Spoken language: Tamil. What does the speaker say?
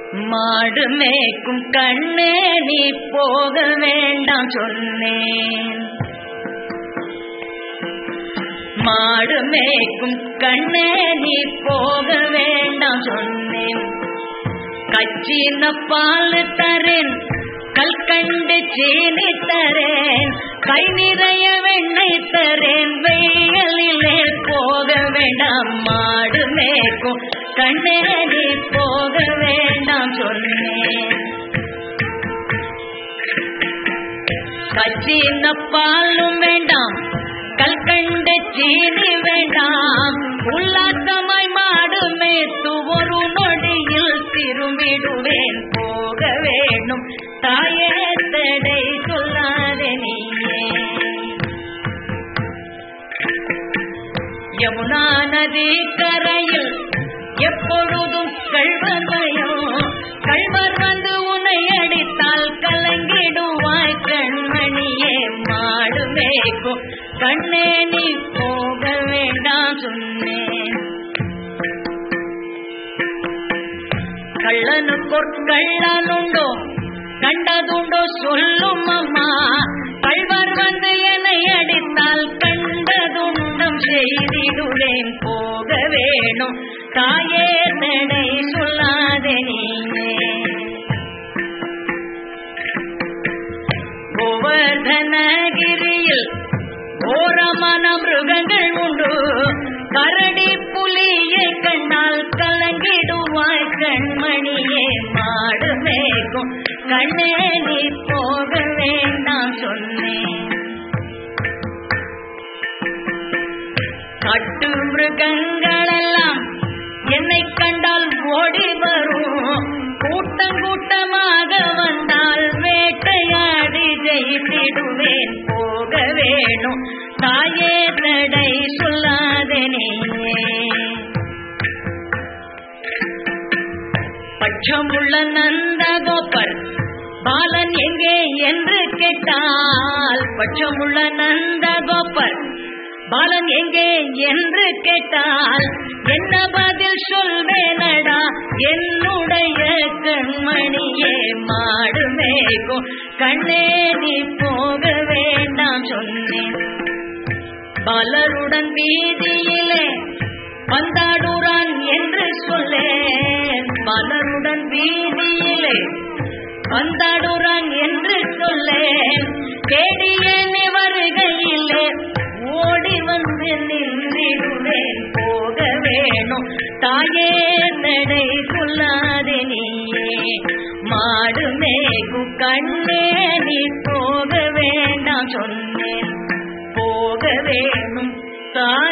மாடு மேய்க்கும் கண்ணே நீ போக வேண்டாம் சொன்னேன் மாடு மேய்க்கும் கண்ணே நீ போக வேண்டாம் சொன்னேன் கச்சின பால் தரேன் கல்கண்டு சீனி தரேன் கை நிறைய வெண்ணெய் தரேன் வெயிலிலே போக வேண்டாம் மாடு மேய்க்கும் கண்ணே நீ போக வேண்டாம் சொன்னேன் கச்சின பாலும் வேண்டாம் கல்கண்டு சீனி வேண்டாம் உல்லாசமாய் மாடு மேத்து ஒரு நொடியில் திரும்பிடுவேன் போக வேணும் தாயே தடை சொல்லாதே நீயே யமுனா நதி கரையில் எப்பொழுதும் கள்வர் பயம் கள்வர் வந்து உன்னை அடித்தால் கலங்கிடுவாய் கண்மணியே மாடு மேய்க்கும் கண்ணே நீ போக வேண்டாம் சொன்னேன் கள்ளனுக்கொர் கள்ளனுண்டோ கண்டதுண்டோ சொல்லும் அம்மா கள்வர் வந்து என்னை அடித்தால் கண்டதுண்டம் செய்திடுவேன் போக வேணும் தாயே நடை சொல்லாதே நீயே கோவர்தனகிரியில் ஓரமான மிருகங்கள் உண்டு கரடி புலியை கண்ணால் கலங்கிடுவாய் கண்மணியே மாடு மேய்க்கும் கண்ணே நீ போக வேண்டாம் சொன்னேன் கட்டு மிருகங்களெல்லாம் என்னை கண்டால் ஓடி வரும் கூட்டம் கூட்டமாக வந்தால் வேட்டையாடி ஜெயித்திடுவேன் போக வேணும் தாயே தடை சொல்லாதே நீயே பட்சமுள்ள நந்தகோபர் பாலன் எங்கே என்று கேட்டால் பட்சமுள்ள நந்தகோபர் பாலன் எங்கே என்று கேட்டால் என்ன பதில் சொல்வேனடா என்னுடைய கண்மணியே மாடு மேய்க்கும் கண்ணே நீ போக வேண்டாம் சொன்னேன் பலருடன் வீதியிலே வந்தாடுறான் என்று சொல்லேன் பலருடன் வீதியிலே வந்தாடுறான் என்று சொல்லேன் தேடியேனே வருகையிலே ஓடி வந்து நின்றிடுவேன் போக வேணும் தாயே நடை சொல்லாதே நீயே மாடு மேகு கண்ணே நீ போக வேண்டாம் சொன்னேன் போக வேணும் தாய்